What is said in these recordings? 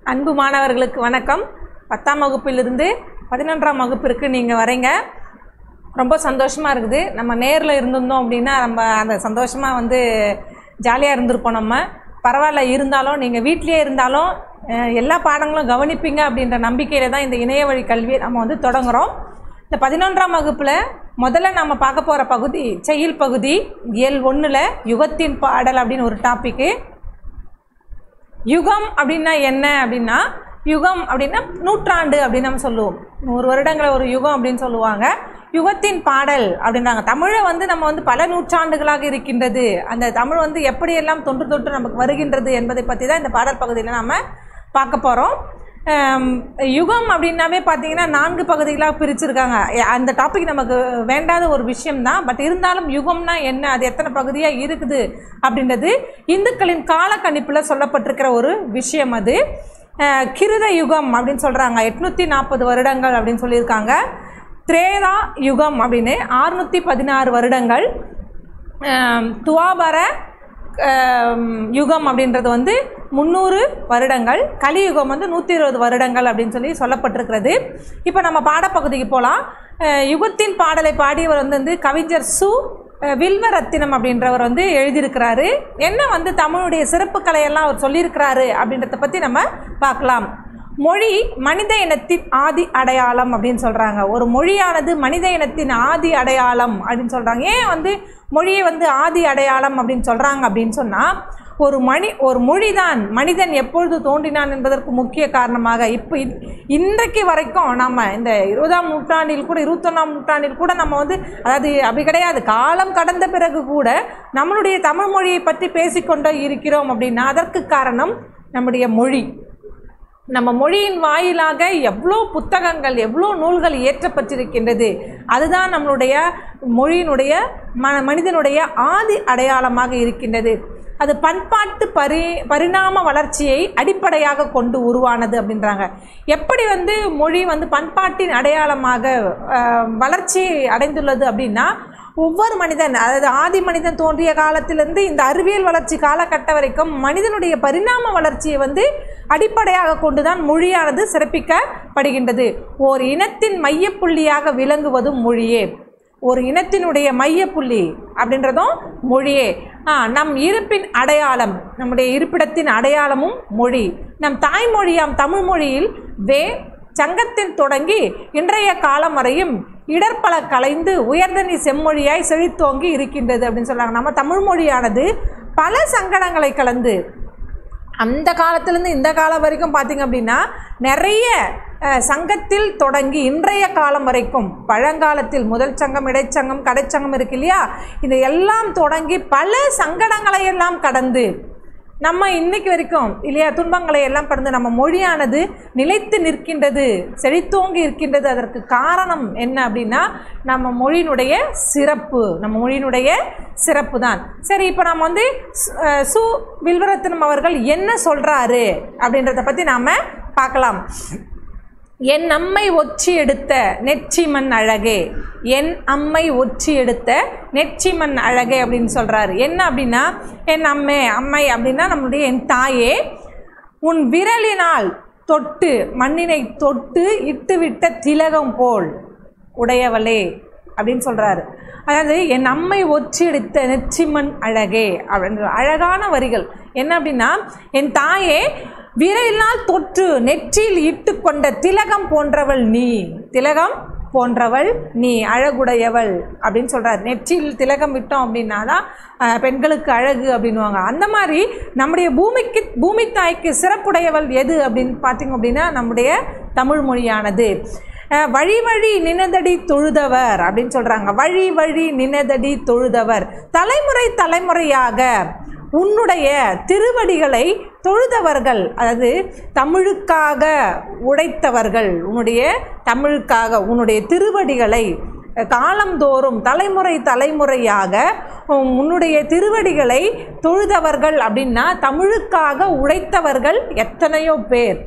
அன்பு மாணவர்களுக்கு வணக்கம் பத்தாம் வகுப்பிலிருந்து பதினொன்றாம் வகுப்பிற்கு நீங்கள் வரீங்க ரொம்ப சந்தோஷமாக இருக்குது நம்ம நேரில் இருந்திருந்தோம் அப்படின்னா நம்ம அந்த சந்தோஷமாக வந்து ஜாலியாக இருந்திருப்போம் நம்ம பரவாயில்ல இருந்தாலும் நீங்கள் வீட்டிலேயே இருந்தாலும் அஹ், எல்லா பாடங்களும் கவனிப்பீங்க அப்படின்ற நம்பிக்கையில் தான் இந்த இணைய வழி கல்வியை நம்ம வந்து தொடங்குறோம் இந்த பதினொன்றாம் வகுப்பில் முதல்ல நம்ம பார்க்க போகிற பகுதி செயல் பகுதி இயல் ஒன்றில் யுகத்தின் பாடல் அப்படின்னு ஒரு டாப்பிக்கு யுகம் அப்படின்னா என்ன அப்படின்னா யுகம் அப்படின்னா நூற்றாண்டு அப்படின்னு நம்ம சொல்லுவோம் நூறு வருடங்களை ஒரு யுகம் அப்படின்னு சொல்லுவாங்க யுகத்தின் பாடல் அப்படின்றாங்க தமிழை வந்து நம்ம வந்து பல நூற்றாண்டுகளாக இருக்கின்றது அந்த தமிழ் வந்து எப்படியெல்லாம் தொன்று தொட்டு நமக்கு வருகின்றது என்பதை பற்றி தான் இந்த பாடல் பகுதியில் நாம் பார்க்க போகிறோம் யுகம் அப்படின்னாவே பார்த்தீங்கன்னா நான்கு பகுதிகளாக பிரிச்சிருக்காங்க எ- அந்த டாபிக் நமக்கு வேண்டாத ஒரு விஷயம்தான் பட் இருந்தாலும் யுகம்னா என்ன அது எத்தனை பகுதியாக இருக்குது அப்படின்றது இந்துக்களின் காலக்கணிப்பில் சொல்லப்பட்டிருக்கிற ஒரு விஷயம் அது அஹ், கிருத யுகம் அப்படின்னு சொல்கிறாங்க எட்நூற்றி நாற்பது வருடங்கள் அப்படின்னு சொல்லியிருக்காங்க திரேதா யுகம் அப்படின்னு ஆறுநூற்றி பதினாறு வருடங்கள் ஆம், துவாபர ஆம், யுகம் அப்படின்றது வந்து முந்நூறு வருடங்கள் கலியுகம் வந்து நூற்றி இருபது வருடங்கள் அப்படின்னு சொல்லி சொல்லப்பட்டிருக்கிறது இப்போ நம்ம பாடப்பகுதிக்கு போகலாம் யுகத்தின் பாடலை பாடியவர் வந்து வந்து கவிஞர் சு அஹ், வில்வரத்தினம் அப்படின்றவர் வந்து எழுதியிருக்கிறாரு என்ன வந்து தமிழுடைய சிறப்புகளை எல்லாம் அவர் சொல்லியிருக்கிறாரு அப்படின்றத பற்றி நம்ம பார்க்கலாம் மொழி மனித இனத்தின் ஆதி அடையாளம் அப்படின்னு சொல்கிறாங்க ஒரு மொழியானது மனித இனத்தின் ஆதி அடையாளம் அப்படின்னு சொல்கிறாங்க ஏன் வந்து மொழியை வந்து ஆதி அடையாளம் அப்படின்னு சொல்கிறாங்க அப்படின்னு சொன்னால் ஒரு மணி ஒரு மொழிதான் மனிதன் எப்பொழுது தோன்றினான் என்பதற்கு முக்கிய காரணமாக இப்போ இ- இன்றைக்கு வரைக்கும் நம்ம இந்த இருபதாம் நூற்றாண்டில் கூட இருபத்தொன்னாம் நூற்றாண்டில் கூட நம்ம வந்து அதாவது அப்படி கிடையாது காலம் கடந்த பிறகு கூட நம்மளுடைய தமிழ் மொழியை பற்றி பேசிக்கொண்டே இருக்கிறோம் அப்படின்னா அதற்கு காரணம் நம்முடைய மொழி நம்ம மொழியின் வாயிலாக எவ்வளோ புத்தகங்கள் எவ்வளோ நூல்கள் இயற்றப்பட்டிருக்கின்றது அதுதான் நம்மளுடைய மொழியினுடைய ம மனிதனுடைய ஆதி அடையாளமாக இருக்கின்றது அது பண்பாட்டு பரி பரிணாம வளர்ச்சியை அடிப்படையாக கொண்டு உருவானது அப்படின்றாங்க எப்படி வந்து மொழி வந்து பண்பாட்டின் அடையாளமாக அஹ், வளர்ச்சி அடைந்துள்ளது அப்படின்னா ஒவ்வொரு மனிதன் அதாவது ஆதி மனிதன் தோன்றிய காலத்திலிருந்து இந்த அறிவியல் வளர்ச்சி காலகட்டம் வரைக்கும் மனிதனுடைய பரிணாம வளர்ச்சியை வந்து அடிப்படையாக கொண்டுதான் மொழியானது சிறப்பிக்கப்படுகின்றது ஓர் இனத்தின் மையப்புள்ளியாக விளங்குவதும் மொழியே ஒரு இனத்தினுடைய மையப்புள்ளி அப்படின்றதும் மொழியே ஆ நம் இருப்பின் அடையாளம் நம்முடைய இருப்பிடத்தின் அடையாளமும் மொழி நம் தாய்மொழியாம் தமிழ் மொழியில் வே சங்கத்தில் தொடங்கி இன்றைய காலம் வரையும் இடர்பல கலைந்து உயர்தனி செம்மொழியாய் செழித்தோங்கி இருக்கின்றது அப்படின்னு சொல்றாங்க நம்ம தமிழ் மொழியானது பல சங்கடங்களை கலந்து அந்த காலத்திலேருந்து இந்த காலம் வரைக்கும் பார்த்தீங்க அப்படின்னா நிறைய அஹ், சங்கத்தில் தொடங்கி இன்றைய காலம் வரைக்கும் பழங்காலத்தில் முதல் சங்கம் இடைச்சங்கம் கடைச்சங்கம் இருக்கு இல்லையா இது எல்லாம் தொடங்கி பல சங்கடங்களை எல்லாம் கடந்து நம்ம இன்னைக்கு வரைக்கும் இல்லையா துன்பங்களை எல்லாம் கடந்து நம்ம மொழியானது நிலைத்து நிற்கின்றது செழித்தோங்கி இருக்கின்றது அதற்கு காரணம் என்ன அப்படின்னா நம்ம மொழியினுடைய சிறப்பு நம்ம மொழியினுடைய சிறப்பு தான் சரி இப்போ நம்ம வந்து சு- அஹ் சு வில்வரத்தினம் அவர்கள் என்ன சொல்றாரு அப்படின்றத பற்றி நாம் பார்க்கலாம் என் அம்மை ஒற்றி எடுத்த நெற்றிமண் அழகே என் அம்மை ஒற்றி எடுத்த நெற்றிமண் அழகே அப்படின்னு சொல்றாரு என்ன அப்படின்னா என் அம்மை அம்மை அப்படின்னா நம்மளுடைய என் தாயே உன் விரலினால் தொட்டு மண்ணினை தொட்டு இட்டுவிட்ட திலகம் போல் உடையவளே அப்படின்னு சொல்றாரு அதாவது என் அம்மை ஒற்றி எடுத்த நெற்றிமண் அழகே அப்படின்ற அழகான வரிகள் என்ன அப்படின்னா என் தாயே விரலினால் தொற்று நெற்றியில் இட்டு கொண்ட திலகம் போன்றவள் நீ திலகம் போன்றவள் நீ அழகுடையவள் அப்படின்னு சொல்றாரு நெற்றியில் திலகம் விட்டோம் அப்படின்னா தான் அஹ், பெண்களுக்கு அழகு அப்படின்னுவாங்க அந்த மாதிரி நம்முடைய பூமிக்கு பூமி தாய்க்கு சிறப்புடையவள் எது அப்படின்னு பார்த்தீங்க அப்படின்னா நம்முடைய தமிழ் மொழியானது அஹ், வழி வழி நினதடி தொழுதவர் அப்படின்னு சொல்றாங்க வழி வழி நினதடி தொழுதவர் தலைமுறை தலைமுறையாக உன்னுடைய திருவடிகளை தொழுதவர்கள் அதாவது தமிழுக்காக உழைத்தவர்கள் உன்னுடைய தமிழுக்காக உன்னுடைய திருவடிகளை காலந்தோறும் தலைமுறை தலைமுறையாக உம், உன்னுடைய திருவடிகளை தொழுதவர்கள் அப்படின்னா தமிழுக்காக உழைத்தவர்கள் எத்தனையோ பேர்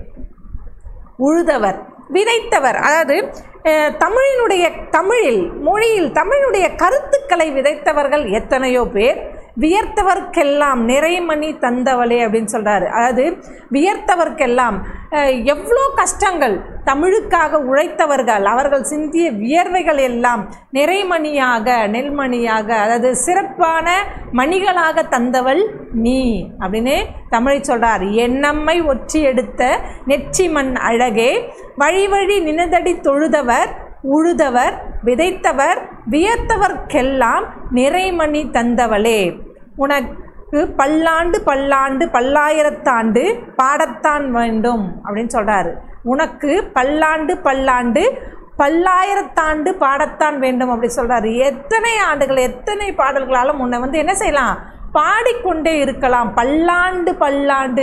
உழுதவர் விதைத்தவர் அதாவது அஹ், தமிழினுடைய தமிழில் மொழியில் தமிழுடைய கருத்துக்களை விதைத்தவர்கள் எத்தனையோ பேர் வியர்த்தவர்க்கெல்லாம் நிறைமணி தந்தவளே அப்படின்னு சொல்றாரு அதாவது வியர்த்தவர்க்கெல்லாம் அஹ், எவ்வளோ கஷ்டங்கள் தமிழுக்காக உழைத்தவர்கள் அவர்கள் சிந்திய வியர்வைகள் எல்லாம் நிறைமணியாக நெல்மணியாக அதாவது சிறப்பான மணிகளாக தந்தவள் நீ அப்படின்னு தமிழை சொல்றார் என்னம்மை ஒற்றி எடுத்த நெற்றி மண் அழகே வழி வழி நினதடி தொழுதவர் உழுதவர் விதைத்தவர் வியர்த்தவர்க்கெல்லாம் நிறைமணி தந்தவளே உனக்கு பல்லாண்டு பல்லாண்டு பல்லாயிரத்தாண்டு பாடத்தான் வேண்டும் அப்படின்னு சொல்றாரு உனக்கு பல்லாண்டு பல்லாண்டு பல்லாயிரத்தாண்டு பாடத்தான் வேண்டும் அப்படி சொல்றாரு எத்தனை ஆண்டுகள் எத்தனை பாடல்களாலும் உன்னை வந்து என்ன செய்யலாம் பாடிக்கொண்டே இருக்கலாம் பல்லாண்டு பல்லாண்டு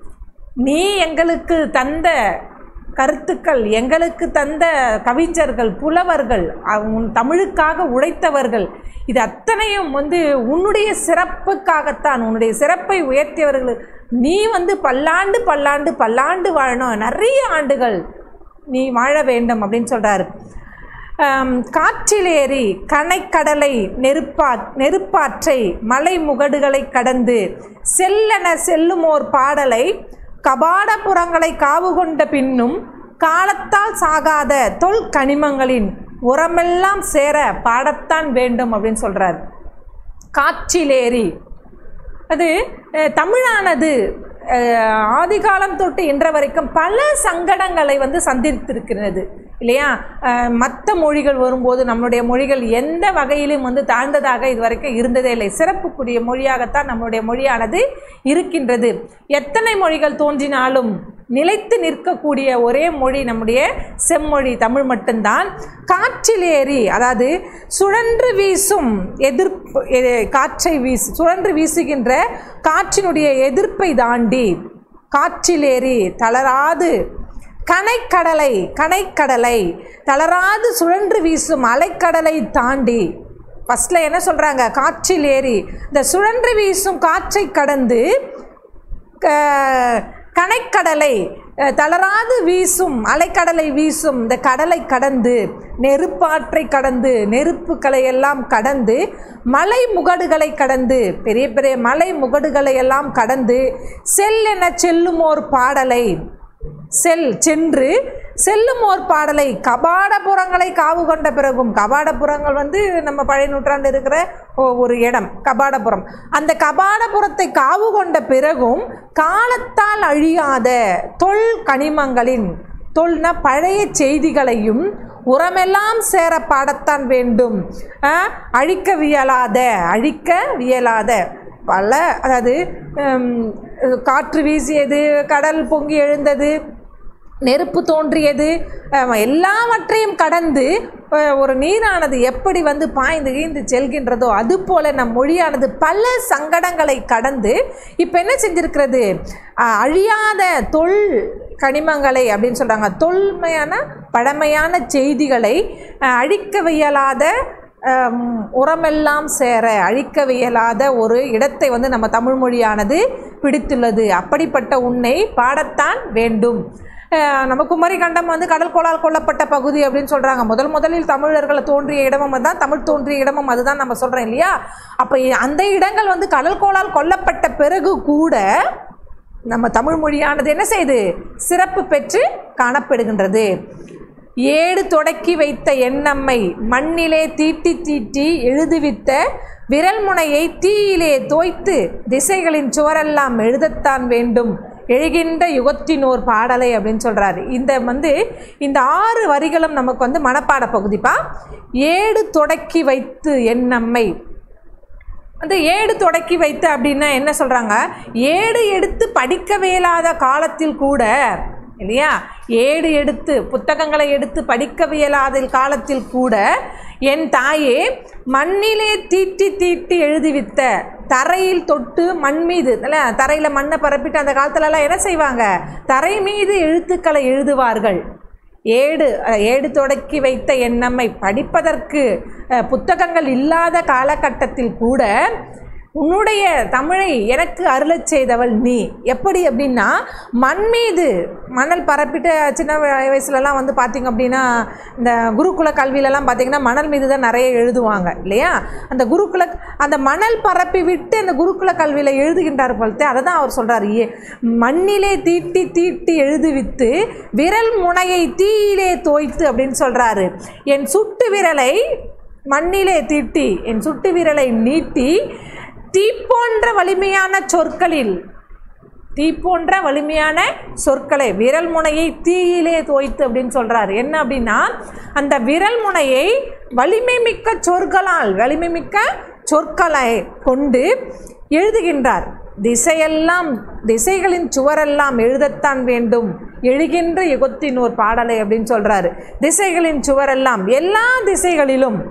நீ எங்களுக்கு தந்த கருத்துக்கள் எங்களுக்கு தந்த கவிஞர்கள் புலவர்கள் அ- உன் தமிழுக்காக உழைத்தவர்கள் இது அத்தனையும் வந்து உன்னுடைய சிறப்புக்காகத்தான் உன்னுடைய சிறப்பை உயர்த்தியவர்கள் நீ வந்து பல்லாண்டு பல்லாண்டு பல்லாண்டு வாழணும் நிறைய ஆண்டுகள் நீ வாழ வேண்டும் அப்படின்னு சொல்றாரு ஆம், காற்றிலேறி கனைக்கடலை நெருப்பா நெருப்பாற்றை மலை முகடுகளை கடந்து செல்லென செல்லுமோர் பாடலை கபாடபுரங்களை காவு கொண்ட பின்னும் காலத்தால் சாகாத தொல் கனிமங்களின் உரமெல்லாம் சேர பாடத்தான் வேண்டும் அப்படின்னு சொல்றார் காற்றிலேறி அது அஹ், தமிழானது அஹ், ஆதிகாலம் தொட்டு இன்ற வரைக்கும் பல சங்கடங்களை வந்து சந்தித்திருக்கிறது இல்லையா மற்ற மொழிகள் வரும்போது நம்மளுடைய மொழிகள் எந்த வகையிலும் வந்து தாழ்ந்ததாக இதுவரைக்கும் இருந்ததே இல்லை சிறப்புக்குரிய மொழியாகத்தான் நம்மளுடைய மொழியானது இருக்கின்றது எத்தனை மொழிகள் தோன்றினாலும் நிலைத்து நிற்கக்கூடிய ஒரே மொழி நம்முடைய செம்மொழி தமிழ் மட்டும்தான் காற்றிலேறி அதாவது சுழன்று வீசும் எதிர்ப்பு எ- காற்றை வீசு சுழன்று வீசுகின்ற காற்றினுடைய எதிர்ப்பை தாண்டி காற்றிலேறி தளராது கனைக்கடலை கனைக்கடலை தளராது சுழன்று வீசும் அலைக்கடலை தாண்டி ஃபஸ்ட்டில் என்ன சொல்கிறாங்க காற்றில் ஏறி இந்த சுழன்று வீசும் காற்றை கடந்து க- கனைக்கடலை அஹ், தளராது வீசும் அலைக்கடலை வீசும் இந்த கடலை கடந்து நெருப்பாற்றை கடந்து நெருப்புகளை எல்லாம் கடந்து மலை முகடுகளை கடந்து பெரிய பெரிய மலை முகடுகளை எல்லாம் கடந்து செல்லென செல்லுமோர் பாடலை செல் சென்று செல்லும் ஓர் பாடலை கபாடபுரங்களை காவு கொண்ட பிறகும் கபாடபுரங்கள் வந்து நம்ம பழைய நூற்றாண்டு இருக்கிற ஒ- ஒரு இடம் கபாடபுரம் அந்த கபாடபுரத்தை காவு கொண்ட பிறகும் காலத்தால் அழியாத தொல் கனிமங்களின் தொல்னா பழைய செய்திகளையும் உரமெல்லாம் சேர பாடத்தான் வேண்டும் அஹ், அழிக்கவியலாத அழிக்கவியலாத பல அதாவது ஹம், காற்று வீசியது கடல் பொங்கி எழுந்தது நெருப்பு தோன்றியது அஹ், எல்லாவற்றையும் கடந்து அஹ், ஒரு நீரானது எப்படி வந்து பாய்ந்து கீழ்ந்து செல்கின்றதோ அதுபோல நம் மொழியானது பல சங்கடங்களை கடந்து இப்போ என்ன செஞ்சிருக்கிறது அஹ், அழியாத தொல் கனிமங்களை அப்படின்னு சொல்கிறாங்க தொல்மையான பழமையான செய்திகளை அஹ், அழிக்கவியலாத ஆம், உரமெல்லாம் சேர அழிக்கவியலாத ஒரு இடத்தை வந்து நம்ம தமிழ் மொழியானது பிடித்துள்ளது அப்படிப்பட்ட உன்னை பாடத்தான் வேண்டும் அஹ், நம்ம குமரி கண்டம் வந்து கடல் கோளால் கொல்லப்பட்ட பகுதி அப்படின்னு சொல்கிறாங்க முதல் முதலில் தமிழர்களை தோன்றிய இடமும் அதுதான் தமிழ் தோன்றிய இடமும் அதுதான் நம்ம சொல்கிறோம் இல்லையா அப்போ அந்த இடங்கள் வந்து கடல் கோளால் கொல்லப்பட்ட பிறகு கூட நம்ம தமிழ் மொழியானது என்ன செய்யுது சிறப்பு பெற்று காணப்படுகின்றது ஏடு தொடக்கி வைத்த எண்ணம்மை மண்ணிலே தீட்டி தீட்டி எழுதுவித்த விரல் முனையை தீயிலே தோய்த்து திசைகளின் சுவரெல்லாம் எழுதத்தான் வேண்டும் எழுகின்ற யுகத்தினோர் பாடலை அப்படின்னு சொல்றாரு இந்த வந்து இந்த ஆறு வரிகளும் நமக்கு வந்து மனப்பாட பகுதிப்பா ஏடு தொடக்கி வைத்து எண்ணம்மை அந்த ஏடு தொடக்கி வைத்து அப்படின்னா என்ன சொல்கிறாங்க ஏடு எடுத்து படிக்கவே இயலாத காலத்தில் கூட இல்லையா ஏடு எடுத்து புத்தகங்களை எடுத்து படிக்கவியலாத காலத்தில் கூட என் தாயே மண்ணிலே தீட்டி தீட்டி எழுதிவித்த தரையில் தொட்டு மண் மீது இல்ல தரையில் மண்ணை பரப்பிட்டு அந்த காலத்துலலாம் என்ன செய்வாங்க தரை மீது எழுத்துக்களை எழுதுவார்கள் ஏடு அஹ், ஏடு தொடக்கி வைத்த எண்ணம்மை படிப்பதற்கு அஹ், புத்தகங்கள் இல்லாத காலகட்டத்தில் கூட உன்னுடைய தமிழை எனக்கு அருளச் செய்தவள் நீ எப்படி அப்படின்னா மண் மீது மணல் பரப்பிட்ட சின்ன வய- வயசுலலாம் வந்து பார்த்திங்க அப்படின்னா இந்த குருகுல கல்வியிலலாம் பார்த்திங்கன்னா மணல் மீது தான் நிறைய எழுதுவாங்க இல்லையா அந்த குருகுல அந்த மணல் பரப்பி விட்டு அந்த குருகுல கல்வியில் எழுதுகின்றார் போலத்தே அதை தான் அவர் சொல்கிறார் ஏ மண்ணிலே தீட்டி தீட்டி எழுதுவித்து விரல் முனையை தீயிலே தோய்த்து அப்படின்னு சொல்கிறாரு என் சுட்டு விரலை மண்ணிலே தீட்டி என் சுட்டு விரலை நீட்டி தீ போன்ற வலிமையான சொற்களில் தீ போன்ற வலிமையான சொற்களை விரல் முனையை தீயிலே தோய்த்து அப்படின்னு சொல்றாரு என்ன அப்படின்னா அந்த விரல் முனையை வலிமை மிக்க சொற்களால் வலிமை மிக்க சொற்களை கொண்டு எழுதுகின்றார் திசையெல்லாம் திசைகளின் சுவரெல்லாம் எழுதத்தான் வேண்டும் எழுகின்ற யுகத்தின் ஒரு பாடலை அப்படின்னு சொல்றாரு திசைகளின் சுவரெல்லாம் எல்லா திசைகளிலும்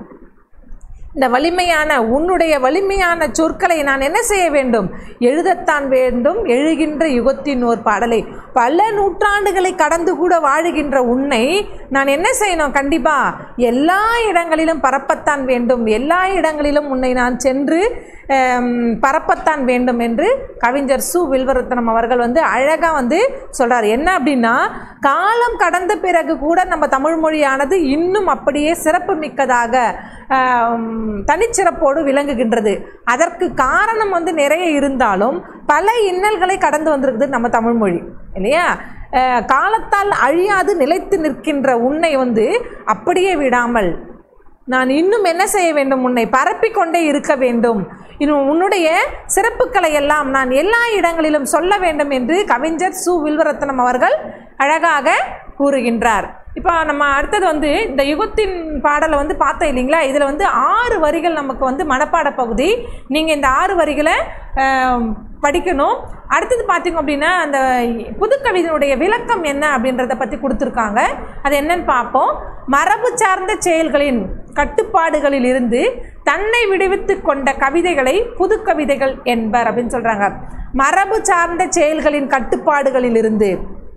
இந்த வலிமையான உன்னுடைய வலிமையான சொற்களை நான் என்ன செய்ய வேண்டும் எழுதத்தான் வேண்டும் எழுகின்ற யுகத்தின் ஒரு பாடலை பல நூற்றாண்டுகளை கடந்து கூட வாழுகின்ற உன்னை நான் என்ன செய்யணும் கண்டிப்பா எல்லா இடங்களிலும் பரப்பத்தான் வேண்டும் எல்லா இடங்களிலும் உன்னை நான் சென்று ஆம், பரப்பத்தான் வேண்டும் என்று கவிஞர் சு வில்வரத்னம் அவர்கள் வந்து அழகாக வந்து சொல்றார் என்ன அப்படின்னா காலம் கடந்த பிறகு கூட நம்ம தமிழ் மொழியானது இன்னும் அப்படியே சிறப்பு மிக்கதாக ஆம், தனிச்சிறப்போடு விளங்குகின்றது அதற்கு காரணம் வந்து நிறைய இருந்தாலும் பல இன்னல்களை கடந்து வந்திருக்குது நம்ம தமிழ் மொழி இல்லையா அஹ், காலத்தால் அழியாது நிலைத்து நிற்கின்ற உன்னை வந்து அப்படியே விடாமல் நான் இன்னும் என்ன செய்ய வேண்டும் உன்னை பரப்பிக் கொண்டே இருக்க வேண்டும் இன்னும் உன்னுடைய சிறப்புகளை எல்லாம் நான் எல்லா இடங்களிலும் சொல்ல வேண்டும் என்று கவிஞர் சு வில்வரத்னம் அவர்கள் அழகாக கூறுகின்றார் இப்போ நம்ம அடுத்தது வந்து இந்த யுகத்தின் பாடலை வந்து பார்த்தோம் இல்லைங்களா இதில் வந்து ஆறு வரிகள் நமக்கு வந்து மனப்பாட பகுதி நீங்கள் இந்த ஆறு வரிகளை ஆம், படிக்கணும் அடுத்தது பார்த்தீங்க அப்படின்னா அந்த புதுக்கவிதையினுடைய விளக்கம் என்ன அப்படின்றத பற்றி கொடுத்துருக்காங்க அது என்னன்னு பார்ப்போம் மரபு சார்ந்த செயல்களின் கட்டுப்பாடுகளில் இருந்து தன்னை விடுவித்து கொண்ட கவிதைகளை புதுக்கவிதைகள் என்பர் அப்படின்னு சொல்கிறாங்க மரபு சார்ந்த செயல்களின் கட்டுப்பாடுகளில் இருந்து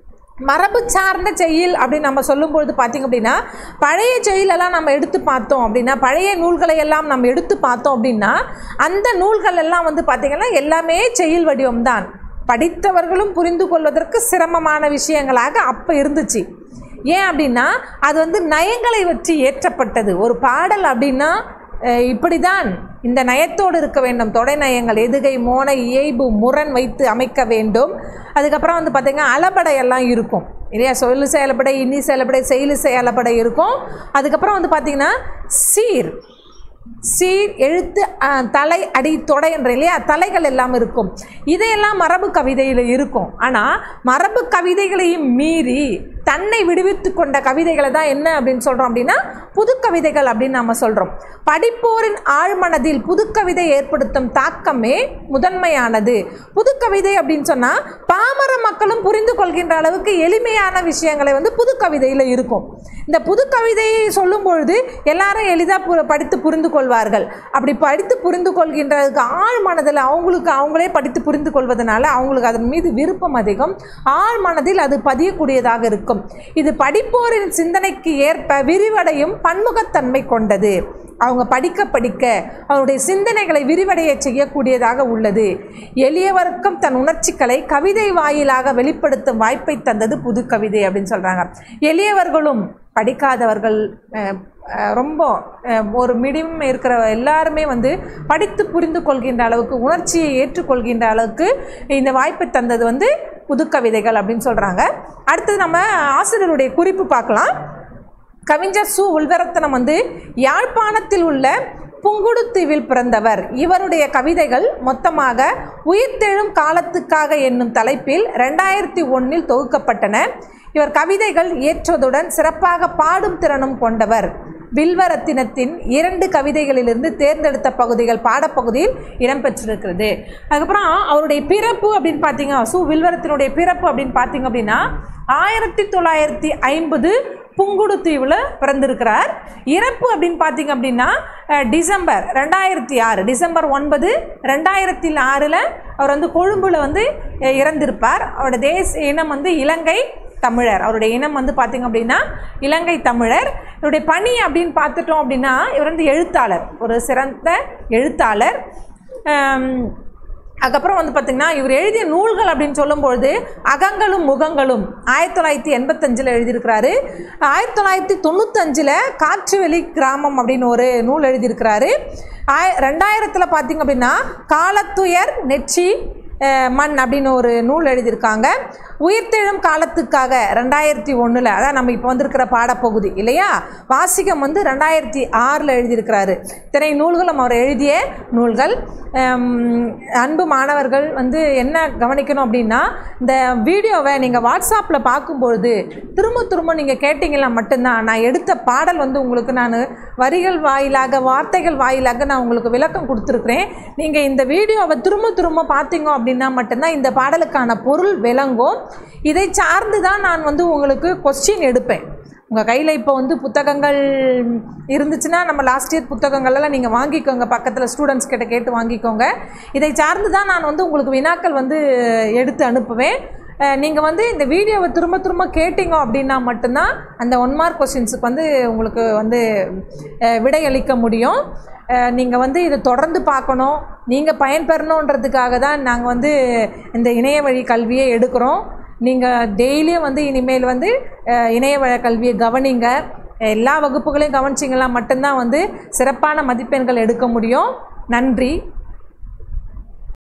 மரபு சார்ந்த செயல் அப்படின்னு நம்ம சொல்லும்பொழுது பார்த்திங்க அப்படின்னா பழைய செயலெல்லாம் நம்ம எடுத்து பார்த்தோம் அப்படின்னா பழைய நூல்களை எல்லாம் நம்ம எடுத்து பார்த்தோம் அப்படின்னா அந்த நூல்கள் எல்லாம் வந்து பார்த்திங்கன்னா எல்லாமே செயல் வடிவம்தான் படித்தவர்களும் புரிந்து கொள்வதற்கு சிரமமான விஷயங்களாக அப்போ இருந்துச்சு ஏன் அப்படின்னா அது வந்து நயங்களை வச்சு ஏற்றப்பட்டது ஒரு பாடல் அப்படின்னா அஹ், இப்படிதான் இந்த நயத்தோடு இருக்க வேண்டும் தொடை நயங்கள் எதுகை மோனை இயைபு முரண் வைத்து அமைக்க வேண்டும் அதுக்கப்புறம் வந்து பார்த்திங்கன்னா அளபடை எல்லாம் இருக்கும் இல்லையா சொல்லு செயலப்படை இன்னி செயலப்படை செயலு செயலப்படை இருக்கும் அதுக்கப்புறம் வந்து பார்த்திங்கன்னா சீர் சீர் எழுத்து அஹ், தலை அடி தொடை என்ற இல்லையா தலைகள் எல்லாம் இருக்கும் இதையெல்லாம் மரபு கவிதையில் இருக்கும் ஆனால் மரபு கவிதைகளையும் மீறி தன்னை விடுவித்து கொண்ட கவிதைகளை தான் என்ன அப்படின்னு சொல்கிறோம் அப்படின்னா புது கவிதைகள் அப்படின்னு நம்ம சொல்கிறோம் படிப்போரின் ஆழ்மனதில் புதுக்கவிதை ஏற்படுத்தும் தாக்கமே முதன்மையானது புதுக்கவிதை அப்படின்னு சொன்னால் பாமர மக்களும் புரிந்து கொள்கின்ற அளவுக்கு எளிமையான விஷயங்களை வந்து புதுக்கவிதையில் இருக்கும் இந்த புதுக்கவிதையை சொல்லும் பொழுது எல்லாரும் எளிதாக படித்து புரிந்து கொள்வார்கள் அப்படி படித்து புரிந்து கொள்கின்றதுக்கு ஆழ் மனதில் அவங்களுக்கு அவங்களே படித்து புரிந்து கொள்வதனால அவங்களுக்கு அதன் மீது விருப்பம் அதிகம் ஆழ் மனதில் அது பதியக்கூடியதாக இருக்கும் இது படிப்போரின் சிந்தனைக்கு ஏற்ப விரிவடையும் பன்முகத்தன்மை கொண்டது அவங்க படிக்க படிக்க அவருடைய சிந்தனைகளை விரிவடைய செய்யக்கூடியதாக உள்ளது எளியவர்க்கும் தன் உணர்ச்சிகளை கவிதை வாயிலாக வெளிப்படுத்தும் வாய்ப்பை தந்தது புது கவிதை அப்படின்னு சொல்கிறாங்க எளியவர்களும் படிக்காதவர்கள் அஹ், அஹ், ரொம்ப அஹ், ஒரு மிடியம் இருக்கிற எல்லாருமே வந்து படித்து புரிந்து கொள்கின்ற அளவுக்கு உணர்ச்சியை ஏற்றுக்கொள்கின்ற அளவுக்கு இந்த வாய்ப்பை தந்தது வந்து புது கவிதைகள் அப்படின்னு சொல்கிறாங்க அடுத்தது நம்ம ஆசிரியருடைய குறிப்பு பார்க்கலாம் கவிஞர் சு உள்வரத்தனம் வந்து யாழ்ப்பாணத்தில் உள்ள புங்குடுத்தீவில் பிறந்தவர் இவருடைய கவிதைகள் மொத்தமாக உயிர்த்தெழும் காலத்துக்காக என்னும் தலைப்பில் ரெண்டாயிரத்தி ஒன்றில் தொகுக்கப்பட்டன இவர் கவிதைகள் ஏற்றுவதுடன் சிறப்பாக பாடும் திறனும் கொண்டவர் வில்வரத்தினத்தின் இரண்டு கவிதைகளிலிருந்து தேர்ந்தெடுத்த பகுதிகள் பாடப்பகுதியில் இடம்பெற்றிருக்கிறது அதுக்கப்புறம் அவருடைய பிறப்பு அப்படின்னு பார்த்தீங்க சு வில்வரத்தினுடைய பிறப்பு அப்படின்னு பார்த்தீங்க அப்படின்னா ஆயிரத்தி தொள்ளாயிரத்தி ஐம்பது புங்குடுதீவில் பிறந்திருக்கிறார் இறப்பு அப்படின்னு பார்த்தீங்க அப்படின்னா அஹ், டிசம்பர் ரெண்டாயிரத்தி ஆறு டிசம்பர் ஒன்பது ரெண்டாயிரத்தி ஆறில் அவர் வந்து கொழும்புல வந்து அஹ், இறந்திருப்பார் அவரோட தேச இனம் வந்து இலங்கை தமிழர் அவருடைய இனம் வந்து பார்த்திங்க அப்படின்னா இலங்கை தமிழர் இவருடைய பணி அப்படின்னு பார்த்துட்டோம் அப்படின்னா இவர் வந்து எழுத்தாளர் ஒரு சிறந்த எழுத்தாளர் ஆம், அதுக்கப்புறம் வந்து பார்த்திங்கன்னா இவர் எழுதிய நூல்கள் அப்படின்னு சொல்லும்பொழுது அகங்களும் முகங்களும் ஆயிரத்தி தொள்ளாயிரத்தி எண்பத்தஞ்சில் எழுதியிருக்கிறாரு ஆயிரத்தி தொள்ளாயிரத்தி தொண்ணூத்தஞ்சில் காற்றுவெளி கிராமம் அப்படின்னு ஒரு நூல் எழுதியிருக்கிறாரு ஆய ரெண்டாயிரத்தில் பார்த்திங்க அப்படின்னா காலத்துயர் நெற்றி அஹ், மண் அப்படின்னு ஒரு நூல் எழுதியிருக்காங்க உயிர்த்தெழும் காலத்துக்காக ரெண்டாயிரத்தி ஒன்றில் அதான் நம்ம இப்போ வந்திருக்கிற பாடப்பகுதி இல்லையா வாசிகம் வந்து ரெண்டாயிரத்தி ஆறில் எழுதியிருக்கிறாரு இத்தனை நூல்களும் அவர் எழுதிய நூல்கள் ஹம், அன்பு மாணவர்கள் வந்து என்ன கவனிக்கணும் அப்படின்னா இந்த வீடியோவை நீங்கள் வாட்ஸ்அப்பில் பார்க்கும்பொழுது திரும்ப திரும்ப நீங்கள் கேட்டிங்கன்னா மட்டும்தான் நான் எடுத்த பாடல் வந்து உங்களுக்கு நான் வரிகள் வாயிலாக வார்த்தைகள் வாயிலாக நான் உங்களுக்கு விளக்கம் கொடுத்துருக்குறேன் நீங்கள் இந்த வீடியோவை திரும்ப திரும்ப பார்த்தீங்க அப்படின்னா மட்டும்தான் இந்த பாடலுக்கான பொருள் விளங்கும் இதை சார்ந்து தான் நான் வந்து உங்களுக்கு கொஸ்டின் எடுப்பேன் உங்கள் கையில் இப்போ வந்து புத்தகங்கள் இருந்துச்சுன்னா நம்ம லாஸ்ட் இயர் புத்தகங்கள்லாம் நீங்கள் வாங்கிக்கோங்க பக்கத்தில் ஸ்டூடெண்ட்ஸ் கிட்ட கேட்டு வாங்கிக்கோங்க இதை சார்ந்து தான் நான் வந்து உங்களுக்கு வினாக்கள் வந்து எடுத்து அனுப்புவேன் நீங்கள் வந்து இந்த வீடியோவை திரும்ப திரும்ப கேட்டீங்க அப்படின்னா மட்டும்தான் அந்த ஒன் மார்க் கொஸ்டின்ஸுக்கு வந்து உங்களுக்கு வந்து அஹ், விடையளிக்க முடியும் நீங்கள் வந்து இதை தொடர்ந்து பார்க்கணும் நீங்கள் பயன்பெறணுன்றதுக்காக தான் நாங்கள் வந்து இந்த இணைய வழி கல்வியை எடுக்கிறோம் நீங்கள் டெய்லியும் வந்து இனிமேல் வந்து அஹ், இணைய வழி கல்வியை கவனிங்க எல்லா வகுப்புகளையும் கவனிச்சிங்களா மட்டும்தான் வந்து சிறப்பான மதிப்பெண்கள் எடுக்க முடியும் நன்றி